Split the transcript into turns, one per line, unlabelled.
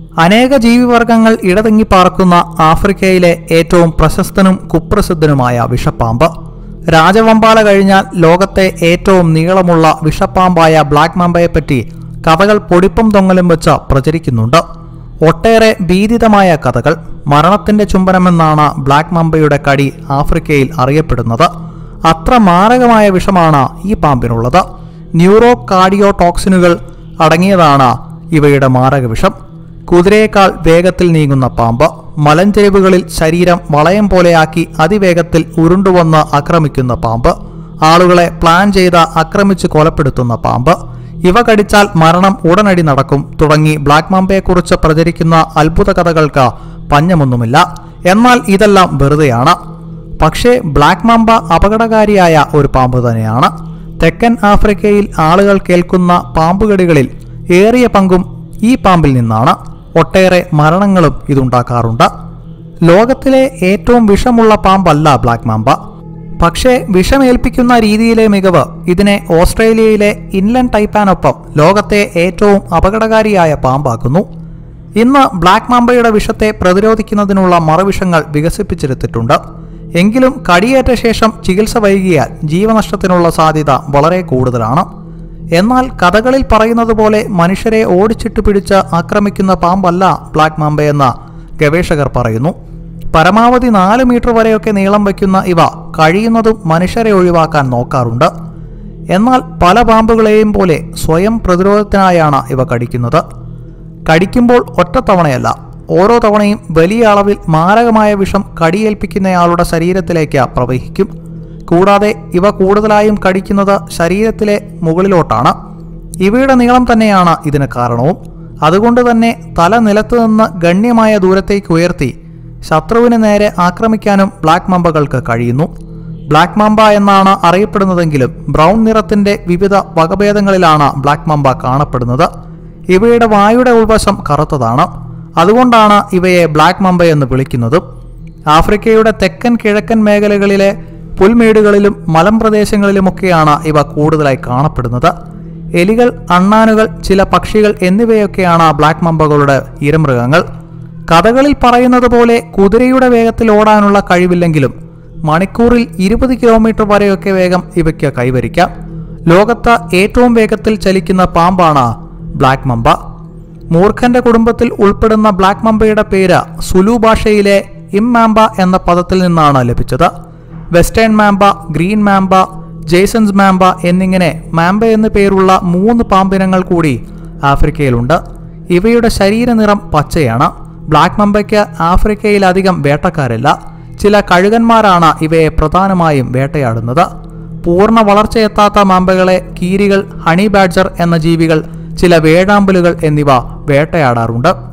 അനേക ജീവിവർഗങ്ങൾ ഇടതിങ്ങി പാർക്കുന്ന ആഫ്രിക്കയിലെ ഏറ്റവും പ്രശസ്തനും കുപ്രസിദ്ധനുമായ വിഷപ്പാമ്പ് രാജവമ്പാല കഴിഞ്ഞാൽ ലോകത്തെ ഏറ്റവും നീളമുള്ള വിഷപ്പാമ്പായ ബ്ലാക്ക് മാമ്പയെപ്പറ്റി കഥകൾ പൊടിപ്പും തൊങ്ങലും വെച്ച് പ്രചരിക്കുന്നുണ്ട് ഒട്ടേറെ ഭീതിതമായ കഥകൾ മരണത്തിന്റെ ചുംബനമെന്നാണ് ബ്ലാക്ക് മമ്പയുടെ കടി ആഫ്രിക്കയിൽ അറിയപ്പെടുന്നത് അത്ര മാരകമായ വിഷമാണ് ഈ പാമ്പിനുള്ളത് ന്യൂറോ കാർഡിയോ ടോക്സിനുകൾ അടങ്ങിയതാണ് ഇവയുടെ മാരക വിഷം കുതിരയേക്കാൾ വേഗത്തിൽ നീങ്ങുന്ന പാമ്പ് മലഞ്ചെരിവുകളിൽ ശരീരം വളയം പോലെയാക്കി അതിവേഗത്തിൽ ഉരുണ്ടുവന്ന് ആക്രമിക്കുന്ന പാമ്പ് ആളുകളെ പ്ലാൻ ചെയ്ത് ആക്രമിച്ച് കൊലപ്പെടുത്തുന്ന പാമ്പ് ഇവ കടിച്ചാൽ മരണം ഉടനടി നടക്കും തുടങ്ങി ബ്ലാക്ക് മാമ്പയെക്കുറിച്ച് പ്രചരിക്കുന്ന അത്ഭുത കഥകൾക്ക് പഞ്ഞമൊന്നുമില്ല എന്നാൽ ഇതെല്ലാം വെറുതെയാണ് പക്ഷേ ബ്ലാക്ക് മാമ്പ അപകടകാരിയായ ഒരു പാമ്പ് തന്നെയാണ് തെക്കൻ ആഫ്രിക്കയിൽ ആളുകൾ കേൾക്കുന്ന പാമ്പുകടികളിൽ ഏറിയ പങ്കും ഈ പാമ്പിൽ നിന്നാണ് ഒട്ടേറെ മരണങ്ങളും ഇതുണ്ടാക്കാറുണ്ട് ലോകത്തിലെ ഏറ്റവും വിഷമുള്ള പാമ്പല്ല ബ്ലാക്ക് മാമ്പ പക്ഷേ വിഷമേൽപ്പിക്കുന്ന രീതിയിലെ മികവ് ഇതിനെ ഓസ്ട്രേലിയയിലെ ഇൻലൻഡ് ടൈപ്പാനൊപ്പം ലോകത്തെ ഏറ്റവും അപകടകാരിയായ പാമ്പാക്കുന്നു ഇന്ന് ബ്ലാക്ക് മാമ്പയുടെ വിഷത്തെ പ്രതിരോധിക്കുന്നതിനുള്ള മറുവിഷങ്ങൾ വികസിപ്പിച്ചെടുത്തിട്ടുണ്ട് എങ്കിലും കടിയേറ്റ ശേഷം ചികിത്സ വൈകിയാൽ ജീവനഷ്ടത്തിനുള്ള സാധ്യത വളരെ കൂടുതലാണ് എന്നാൽ കഥകളിൽ പറയുന്നത് പോലെ മനുഷ്യരെ ഓടിച്ചിട്ട് പിടിച്ച് ആക്രമിക്കുന്ന പാമ്പല്ല ബ്ലാക്ക് മാമ്പയെന്ന് ഗവേഷകർ പറയുന്നു പരമാവധി നാല് മീറ്റർ വരെയൊക്കെ നീളം വയ്ക്കുന്ന ഇവ കഴിയുന്നതും മനുഷ്യരെ ഒഴിവാക്കാൻ നോക്കാറുണ്ട് എന്നാൽ പല പാമ്പുകളെയും പോലെ സ്വയം പ്രതിരോധത്തിനായാണ് ഇവ കടിക്കുന്നത് കടിക്കുമ്പോൾ ഒറ്റത്തവണയല്ല ഓരോ തവണയും വലിയ അളവിൽ മാരകമായ വിഷം കടിയേൽപ്പിക്കുന്നയാളുടെ ശരീരത്തിലേക്ക് പ്രവഹിക്കും കൂടാതെ ഇവ കൂടുതലായും കടിക്കുന്നത് ശരീരത്തിലെ മുകളിലോട്ടാണ് ഇവയുടെ നീളം തന്നെയാണ് ഇതിന് കാരണവും അതുകൊണ്ട് തന്നെ തല നിലത്ത് നിന്ന് ഗണ്യമായ ദൂരത്തേക്ക് ഉയർത്തി ശത്രുവിന് നേരെ ആക്രമിക്കാനും ബ്ലാക്ക് മമ്പകൾക്ക് കഴിയുന്നു ബ്ലാക്ക് മമ്പ എന്നാണ് അറിയപ്പെടുന്നതെങ്കിലും ബ്രൗൺ നിറത്തിന്റെ വിവിധ വകഭേദങ്ങളിലാണ് ബ്ലാക്ക് മമ്പ കാണപ്പെടുന്നത് ഇവയുടെ വായുടെ ഉൾവശം കറുത്തതാണ് അതുകൊണ്ടാണ് ഇവയെ ബ്ലാക്ക് മമ്പ എന്ന് വിളിക്കുന്നതും ആഫ്രിക്കയുടെ തെക്കൻ കിഴക്കൻ മേഖലകളിലെ പുൽമേടുകളിലും മലമ്പ്രദേശങ്ങളിലുമൊക്കെയാണ് ഇവ കൂടുതലായി കാണപ്പെടുന്നത് എലികൾ അണ്ണാനുകൾ ചില പക്ഷികൾ എന്നിവയൊക്കെയാണ് ബ്ലാക്ക് മമ്പകളുടെ ഇരമൃഗങ്ങൾ കഥകളിൽ പറയുന്നത് പോലെ കുതിരയുടെ വേഗത്തിൽ ഓടാനുള്ള കഴിവില്ലെങ്കിലും മണിക്കൂറിൽ ഇരുപത് കിലോമീറ്റർ വരെയൊക്കെ വേഗം ഇവയ്ക്ക് കൈവരിക്കാം ലോകത്ത് ഏറ്റവും വേഗത്തിൽ ചലിക്കുന്ന പാമ്പാണ് ബ്ലാക്ക് മമ്പ മൂർഖന്റെ കുടുംബത്തിൽ ഉൾപ്പെടുന്ന ബ്ലാക്ക് മമ്പയുടെ പേര് സുലു ഭാഷയിലെ ഇം മാമ്പ എന്ന പദത്തിൽ നിന്നാണ് ലഭിച്ചത് western mamba green mamba Jameson's mamba എന്നിങ്ങനെ മാമ്പ എന്ന് പേരുള്ള മൂന്ന് പാമ്പിനങ്ങൾ കൂടി ആഫ്രിക്കയിലുണ്ട് ഇവയുടെ ശരീരനിറം പച്ചയാണ് ബ്ലാക്ക് മമ്പയ്ക്ക് ആഫ്രിക്കയിലധികം വേട്ടക്കാരില്ല ചില കഴുകന്മാരാണ് ഇവയെ പ്രധാനമായും വേട്ടയാടുന്നത് പൂർണ്ണ വളർച്ചയെത്താത്ത മാമ്പകളെ കീരികൾ ഹണി ബാഡ്ജർ എന്ന ജീവികൾ ചില വേഴാമ്പലുകൾ എന്നിവ വേട്ടയാടാറുണ്ട്